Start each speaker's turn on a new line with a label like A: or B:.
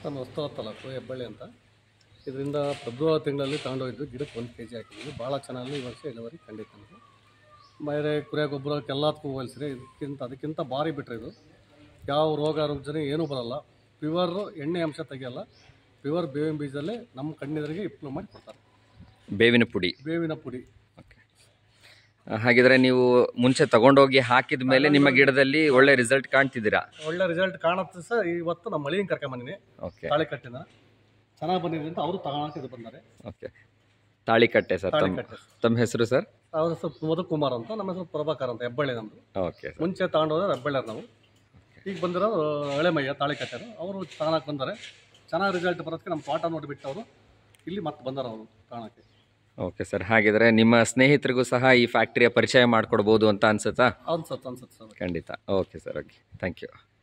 A: ನಾನು ಹೊಸ್ತಾವ ತಾಲೂಕು ಹೆಬ್ಬಳ್ಳಿ ಅಂತ ಇದರಿಂದ ಫೆಬ್ರವರಿ ತಿಂಗಳಲ್ಲಿ ತಗೊಂಡೋಗಿದ್ದು ಗಿಡಕ್ಕೆ ಒಂದು ಕೆ ಜಿ ಹಾಕಿದ್ವಿ ಭಾಳ ಚೆನ್ನಾಗಿ ಈ ವರ್ಷ ಇಳುವರಿ ಖಂಡಿತ ನಮಗೆ ಬೇರೆ ಕುರಿಯ ಗೊಬ್ಬರಕ್ಕೆ ಎಲ್ಲದಕ್ಕೂ ಹೋಲಿಸಿದ್ರೆ ಇದಕ್ಕಿಂತ ಅದಕ್ಕಿಂತ ಭಾರಿ ಬಿಟ್ಟರೆ ಇದು ಯಾವ ರೋಗ ರುಜಿನ ಏನೂ ಬರಲ್ಲ ಪ್ಯೂರ್ ಎಣ್ಣೆ ಅಂಶ ತೆಗಿಯಲ್ಲ ಪ್ಯೂರ್ ಬೇವಿನ ಬೀಜದಲ್ಲೇ ನಮ್ಮ ಕಣ್ಣೆದುರಿಗೆ ಇಂಪ್ರೂವ್ ಮಾಡಿ ಕೊಡ್ತಾರೆ
B: ಬೇವಿನ ಪುಡಿ
A: ಬೇವಿನ ಪುಡಿ
B: ಓಕೆ ಹಾಗಿದ್ರೆ ನೀವು ಮುಂಚೆ ತಗೊಂಡೋಗಿ ಹಾಕಿದ ಮೇಲೆ ನಿಮ್ಮ ಗಿಡದಲ್ಲಿ ಒಳ್ಳೆ ರಿಸಲ್ಟ್ ಕಾಣ್ತಿದ್ದೀರಾ
A: ಒಳ್ಳೆ ರಿಸಲ್ಟ್ ಕಾಣುತ್ತೆ ಸರ್ ಇವತ್ತು ನಮ್ಮ ಮಳಿನ ಕರ್ಕೊಂಬಂದಿನಿ
B: ಓಕೆ
A: ತಾಳಿಕಟ್ಟಿನ ಚೆನ್ನಾಗಿ ಬಂದಿದೆ ಅಂತ ಅವರು ತಗೊಳಕ್ಕೆ ಇದು ಬಂದ್ದಾರೆ
B: ಓಕೆ ತಾಳಿಕಟ್ಟೆ ಸರ್ ತಮ್ಮ
A: ತಾಳಿಕಟ್ಟೆ
B: ತಮ್ಮ ಹೆಸರು ಸರ್
A: ಅವ್ರ ಹೆಸರು ಮಧು ಕುಮಾರ್ ಅಂತ ನಮ್ಮ ಹೆಸರು ಪ್ರಭಾಕರ್ ಅಂತ ಹೆಬ್ಬಳ್ಳಿ ನಮ್ಮದು
B: ಓಕೆ ಸರ್
A: ಮುಂಚೆ ತಗೊಂಡೋದ್ರೆ ಹೆಬ್ಬಳ್ಳಿಯರು ನಾವು ಈಗ ಬಂದಿರೋದು ಹಳೆಮಯ್ಯ ತಾಳಿಕಟ್ಟೆರು ಅವರು ತಗೊಳಕ್ಕೆ ಬಂದರೆ ಚೆನ್ನಾಗಿ ರಿಸಲ್ಟ್ ಬರೋದಕ್ಕೆ ನಮ್ಮ ತೋಟ ನೋಡಿಬಿಟ್ಟು ಅವರು ಇಲ್ಲಿ ಮತ್ತೆ ಬಂದಾರ ಅವರು ತಗೊಳಕ್ಕೆ
B: ಓಕೆ ಸರ್ ಹಾಗಿದ್ರೆ ನಿಮ್ಮ ಸ್ನೇಹಿತರಿಗೂ ಸಹ ಈ ಫ್ಯಾಕ್ಟ್ರಿಯ ಪರಿಚಯ ಮಾಡಿಕೊಡ್ಬೋದು ಅಂತ ಅನ್ಸುತ್ತಾ
A: ಅನ್ಸತ್ತೆ ಅನ್ಸುತ್ತೆ ಸರ್
B: ಖಂಡಿತ okay sir okay thank you